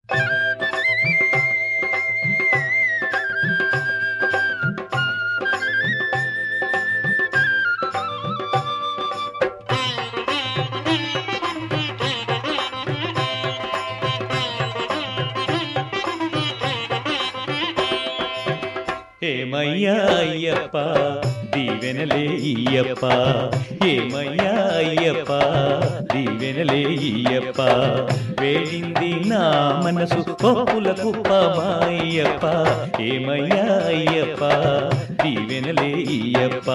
ఏమయ్యా అయ్యప్ప దీవెనలే ఇయ్యప్ప ఏమయ్యా అయ్యప్ప దీవెనలే ఇయ్యప్ప వేడింది నా మనసు పప్పుల కుప్ప మాయ్యప్ప ఏమయ్యా అయ్యప్ప దీవెనలే ఇయ్యప్ప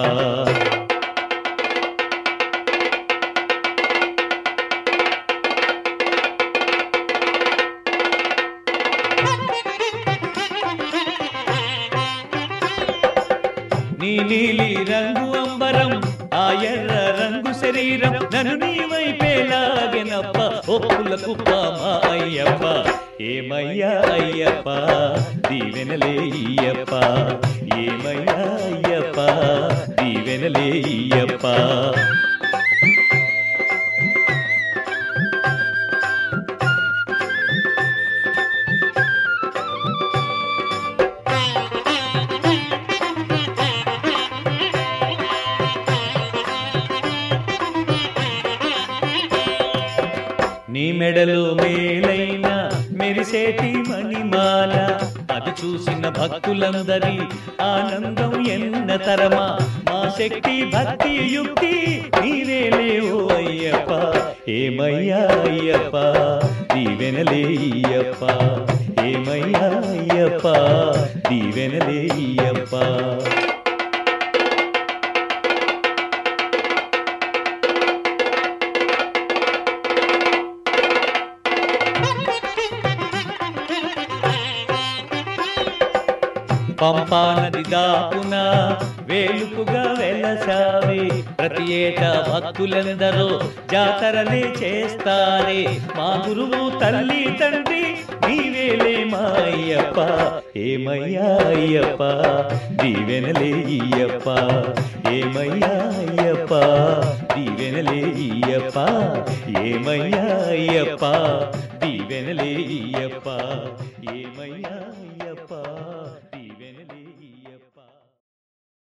నీ నీలి రంగు అంబరం ఆ ఎర్ర రంగు శరీరం నన్ను నీ వైపేలాగెనప్ప ఒప్పుల కుప్ప మా అయ్యప్ప ఏమయ్యా అయ్యప్ప దీవెనలే ఇయ్యప్ప ఏమయ్యా అయ్యప్ప దీవెనలే ఇయ్యప్ప నీ మెడలో మేలైన మెరిసేటి మణిమాల అది చూసిన భక్తులందరి ఆనందం ఎన్న తరమా మా శక్తి భక్తి యుక్తి నీవేలే ఓ అయ్యప్ప ఏమయ్యా అయ్యప్ప దీవెనలే అయ్యప్ప ఏమయ్యా అయ్యప్ప దీవెనలే అయ్యప్ప పంపా నది దాపున వేలుపుగా వెలసావే ప్రతి ఏటా భక్తులందరూ జాతరలే చేస్తారే మా గురువు తల్లి తండ్రి నీవేలే మా అయ్యప్ప ఏమయ్యా అయ్యప్ప దీవెనలే ఇయ్యప్ప ఏమయ్యా అయ్యప్ప దీవెనలే ఇయ్యప్ప ఏమయ్యా అయ్యప్ప దీవెనలే ఇయ్యప్ప ఏమయ్యా